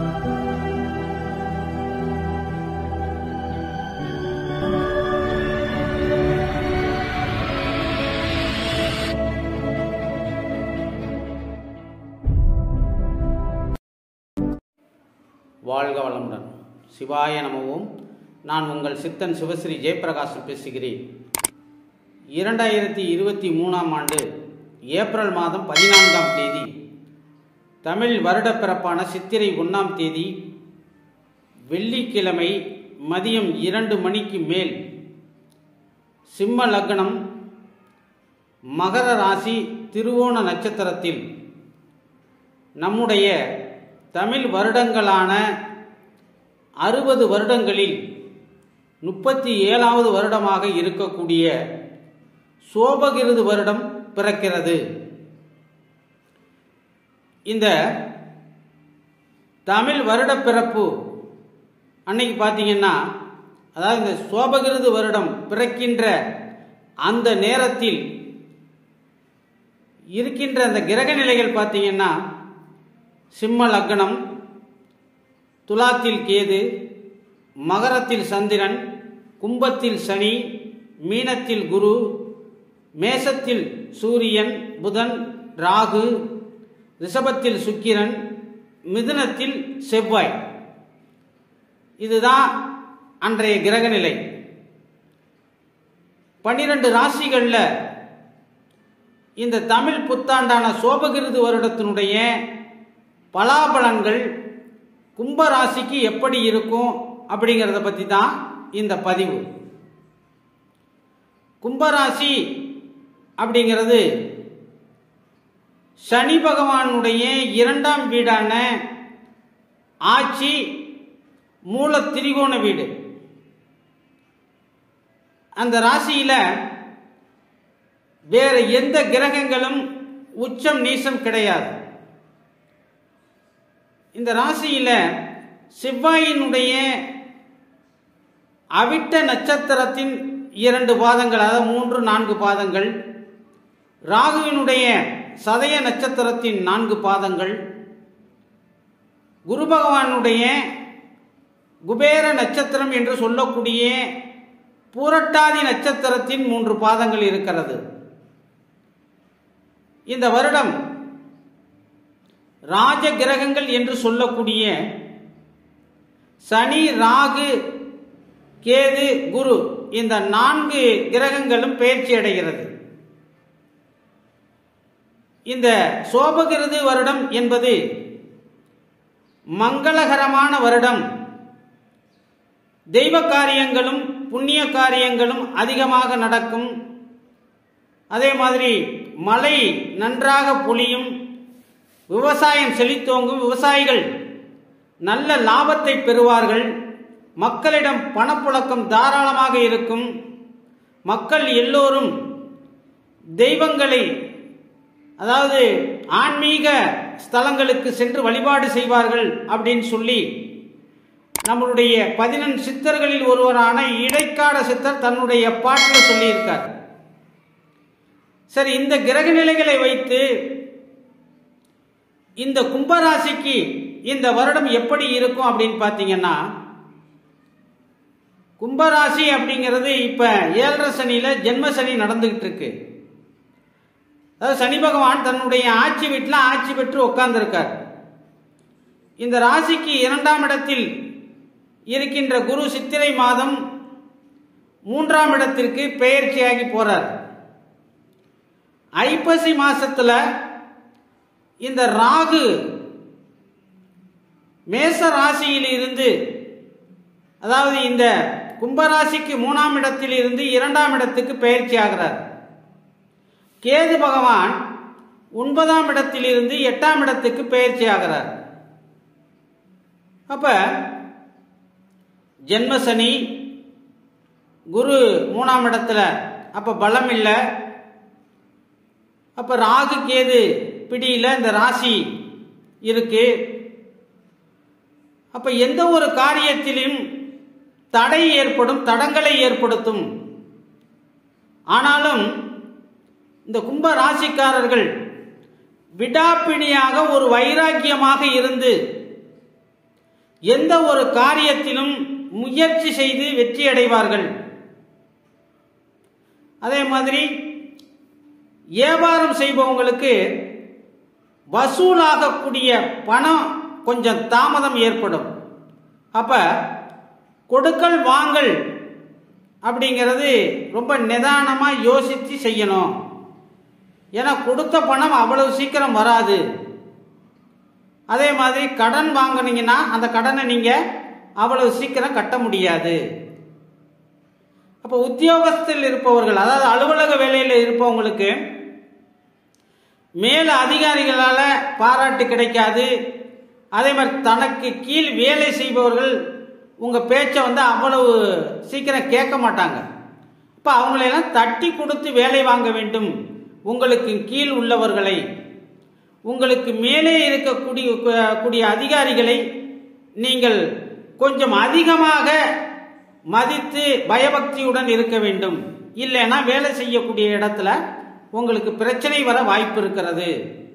வாழ்க வளமுடன் சிவாய நமவும் நான் உங்கள் சித்தன் சிவஸ்ரீ ஜெயபிரகாசம் பேசுகிறேன் இரண்டாயிரத்தி இருபத்தி மூணாம் ஆண்டு ஏப்ரல் மாதம் பதினான்காம் தேதி தமிழ் வருடப்பிறப்பான சித்திரை ஒன்றாம் தேதி வெள்ளிக்கிழமை மதியம் இரண்டு மணிக்கு மேல் சிம்ம லக்னம் மகர ராசி திருவோண நட்சத்திரத்தில் நம்முடைய தமிழ் வருடங்களான அறுபது வருடங்களில் முப்பத்தி ஏழாவது வருடமாக இருக்கக்கூடிய சோபகிருது வருடம் பிறக்கிறது இந்த தமிழ் வருட பிறப்பு அன்னைக்கு பார்த்தீங்கன்னா அதாவது இந்த சோபகிருது வருடம் பிறக்கின்ற அந்த நேரத்தில் இருக்கின்ற அந்த கிரக நிலைகள் பார்த்தீங்கன்னா சிம்ம லக்னம் துலாத்தில் கேது மகரத்தில் சந்திரன் கும்பத்தில் சனி மீனத்தில் குரு மேசத்தில் சூரியன் புதன் ராகு ரிஷபத்தில் சுக்கிரன் மிதுனத்தில் செவ்வாய் இதுதான் அன்றைய கிரகநிலை பன்னிரண்டு ராசிகளில் இந்த தமிழ் புத்தாண்டான சோபகிருது வருடத்தினுடைய பலாபலன்கள் கும்ப ராசிக்கு எப்படி இருக்கும் அப்படிங்கிறத பற்றி தான் இந்த பதிவு கும்பராசி அப்படிங்கிறது சனி பகவானுடைய இரண்டாம் வீடான ஆட்சி மூல திரிகோண வீடு அந்த ராசியில வேற எந்த கிரகங்களும் உச்சம் நீசம் கிடையாது இந்த ராசியில செவ்வாயினுடைய அவிட்ட நட்சத்திரத்தின் இரண்டு பாதங்கள் அதாவது மூன்று நான்கு பாதங்கள் ராகுவினுடைய சதய நட்சத்திரத்தின் நான்கு பாதங்கள் குரு பகவானுடைய குபேர நட்சத்திரம் என்று சொல்லக்கூடிய பூரட்டாதி நட்சத்திரத்தின் மூன்று பாதங்கள் இருக்கிறது இந்த வருடம் ராஜ கிரகங்கள் என்று சொல்லக்கூடிய சனி ராகு கேது குரு இந்த நான்கு கிரகங்களும் பயிற்சி அடைகிறது இந்த சோபகிருது வருடம் என்பது மங்களகரமான வருடம் தெய்வ காரியங்களும் புண்ணிய காரியங்களும் அதிகமாக நடக்கும் அதே மாதிரி மழை நன்றாக பொழியும் விவசாயம் செழித்தோங்கும் விவசாயிகள் நல்ல லாபத்தை பெறுவார்கள் மக்களிடம் பணப்புழக்கம் தாராளமாக இருக்கும் மக்கள் எல்லோரும் தெய்வங்களை அதாவது ஆன்மீக ஸ்தலங்களுக்கு சென்று வழிபாடு செய்வார்கள் அப்படின்னு சொல்லி நம்மளுடைய பதினெண் சித்தர்களில் ஒருவரான இடைக்காட சித்தர் தன்னுடைய பாட்டில் சொல்லியிருக்கார் சரி இந்த கிரக நிலைகளை வைத்து இந்த கும்பராசிக்கு இந்த வருடம் எப்படி இருக்கும் அப்படின்னு பார்த்தீங்கன்னா கும்பராசி அப்படிங்கிறது இப்ப ஏழரை சனியில ஜென்ம சனி நடந்துகிட்டு இருக்கு அதாவது சனி பகவான் தன்னுடைய ஆட்சி வீட்டில் ஆட்சி பெற்று உட்கார்ந்திருக்கார் இந்த ராசிக்கு இரண்டாம் இடத்தில் இருக்கின்ற குரு சித்திரை மாதம் மூன்றாம் இடத்திற்கு பெயர்ச்சியாகி போறார் ஐப்பசி மாசத்துல இந்த ராகு மேச ராசியில் இருந்து அதாவது இந்த கும்பராசிக்கு மூணாம் இடத்தில் இருந்து இரண்டாம் இடத்துக்கு பயிற்சி ஆகிறார் கேது பகவான் ஒன்பதாம் இடத்தில் இருந்து எட்டாம் இடத்துக்கு பயிற்சி ஆகிறார் அப்ப ஜென்மசனி குரு மூணாம் இடத்துல அப்ப பலம் இல்லை அப்ப ராகு கேது பிடியில இந்த ராசி இருக்கு அப்ப எந்த ஒரு காரியத்திலும் தடை ஏற்படும் தடங்களை ஏற்படுத்தும் ஆனாலும் இந்த கும்ப ராசிக்காரர்கள் விடாப்பிணியாக ஒரு வைராக்கியமாக இருந்து எந்த ஒரு காரியத்திலும் முயற்சி செய்து வெற்றி அடைவார்கள் அதே மாதிரி வியாபாரம் செய்பவங்களுக்கு வசூலாகக்கூடிய பணம் கொஞ்சம் தாமதம் ஏற்படும் அப்ப கொடுக்கல் வாங்கல் அப்படிங்கிறது ரொம்ப நிதானமா யோசித்து செய்யணும் ஏன்னா கொடுத்த பணம் அவ்வளவு சீக்கிரம் வராது அதே மாதிரி கடன் வாங்குனீங்கன்னா அந்த கடனை நீங்க அவ்வளவு சீக்கிரம் கட்ட முடியாது அப்போ உத்தியோகத்தில் இருப்பவர்கள் அதாவது அலுவலக வேலையில் இருப்பவங்களுக்கு மேல அதிகாரிகளால பாராட்டு கிடைக்காது அதே மாதிரி தனக்கு கீழ் வேலை செய்பவர்கள் உங்க பேச்சை வந்து அவ்வளவு சீக்கிரம் கேட்க மாட்டாங்க அப்ப அவங்களையெல்லாம் தட்டி கொடுத்து வேலை வாங்க வேண்டும் உங்களுக்கு கீழ் உள்ளவர்களை உங்களுக்கு மேலே இருக்கக்கூடிய கூடிய அதிகாரிகளை நீங்கள் கொஞ்சம் அதிகமாக மதித்து பயபக்தியுடன் இருக்க வேண்டும் இல்லைன்னா வேலை செய்யக்கூடிய இடத்துல உங்களுக்கு பிரச்சனை வர வாய்ப்பு இருக்கிறது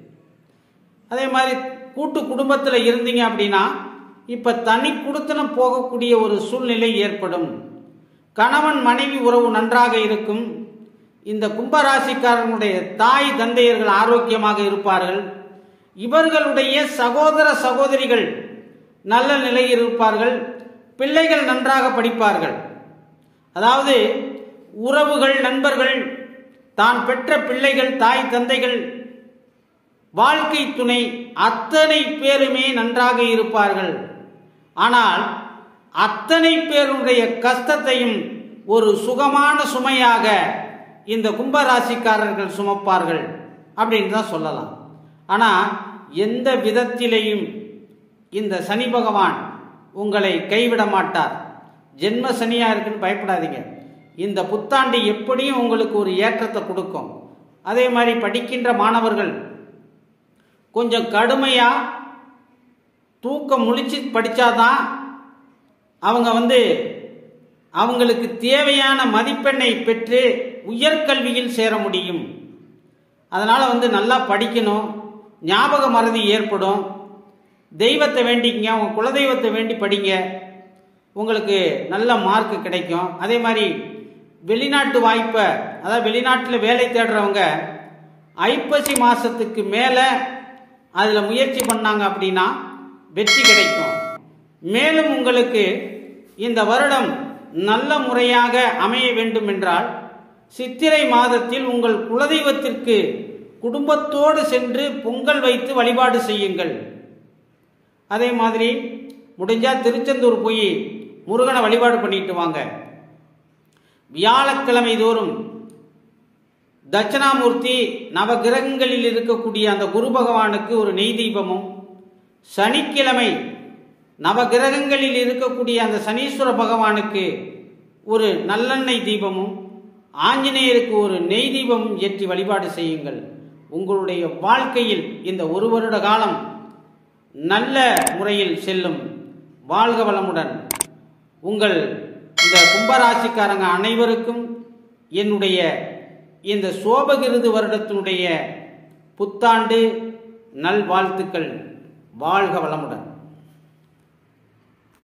அதே மாதிரி கூட்டு குடும்பத்தில் இருந்தீங்க அப்படின்னா இப்ப தனி குடுத்தனம் போகக்கூடிய ஒரு சூழ்நிலை ஏற்படும் கணவன் மனைவி உறவு நன்றாக இருக்கும் இந்த கும்பராசிக்காரனுடைய தாய் தந்தையர்கள் ஆரோக்கியமாக இருப்பார்கள் இவர்களுடைய சகோதர சகோதரிகள் நல்ல நிலையில் இருப்பார்கள் பிள்ளைகள் நன்றாக படிப்பார்கள் அதாவது உறவுகள் நண்பர்கள் தான் பெற்ற பிள்ளைகள் தாய் தந்தைகள் வாழ்க்கை துணை அத்தனை பேருமே நன்றாக இருப்பார்கள் ஆனால் அத்தனை பேருடைய கஷ்டத்தையும் ஒரு சுகமான சுமையாக இந்த கும்பராசிக்காரர்கள் சுமப்பார்கள் அப்படின்னு தான் சொல்லலாம் ஆனா எந்த விதத்திலையும் இந்த சனி பகவான் உங்களை கைவிட மாட்டார் ஜென்ம சனியா இருக்குன்னு பயப்படாதீங்க இந்த புத்தாண்டு எப்படியும் உங்களுக்கு ஒரு ஏற்றத்தை கொடுக்கும் அதே மாதிரி படிக்கின்ற மாணவர்கள் கொஞ்சம் கடுமையா தூக்கம் முழிச்சு படிச்சாதான் அவங்க வந்து அவங்களுக்கு தேவையான மதிப்பெண்ணை பெற்று உயர்கல்வியில் சேர முடியும் அதனால வந்து நல்லா படிக்கணும் ஞாபக மறதி ஏற்படும் தெய்வத்தை வேண்டிக்கங்க உங்க குலதெய்வத்தை வேண்டி படிங்க உங்களுக்கு நல்ல மார்க் கிடைக்கும் அதே மாதிரி வெளிநாட்டு வாய்ப்பை அதாவது வெளிநாட்டில் வேலை தேடுறவங்க ஐப்பசி மாசத்துக்கு மேலே அதில் முயற்சி பண்ணாங்க அப்படின்னா வெற்றி கிடைக்கும் மேலும் உங்களுக்கு இந்த வருடம் நல்ல முறையாக அமைய வேண்டும் என்றால் சித்திரை மாதத்தில் உங்கள் குலதெய்வத்திற்கு குடும்பத்தோடு சென்று பொங்கல் வைத்து வழிபாடு செய்யுங்கள் அதே மாதிரி முடிஞ்சா திருச்செந்தூர் போய் முருகனை வழிபாடு பண்ணிட்டு வாங்க வியாழக்கிழமை தோறும் தட்சிணாமூர்த்தி நவகிரகங்களில் இருக்கக்கூடிய அந்த குரு பகவானுக்கு ஒரு நெய் தீபமும் சனிக்கிழமை நவகிரகங்களில் இருக்கக்கூடிய அந்த சனீஸ்வர பகவானுக்கு ஒரு நல்லெண்ணெய் தீபமும் ஆஞ்சநேயருக்கு ஒரு நெய் தீபமும் ஏற்றி வழிபாடு செய்யுங்கள் உங்களுடைய வாழ்க்கையில் இந்த ஒரு வருட காலம் நல்ல முறையில் செல்லும் வாழ்க வளமுடன் உங்கள் இந்த கும்பராசிக்காரங்க அனைவருக்கும் என்னுடைய இந்த சோபகிருது வருடத்தினுடைய புத்தாண்டு நல்வாழ்த்துக்கள் வாழ்க வளமுடன்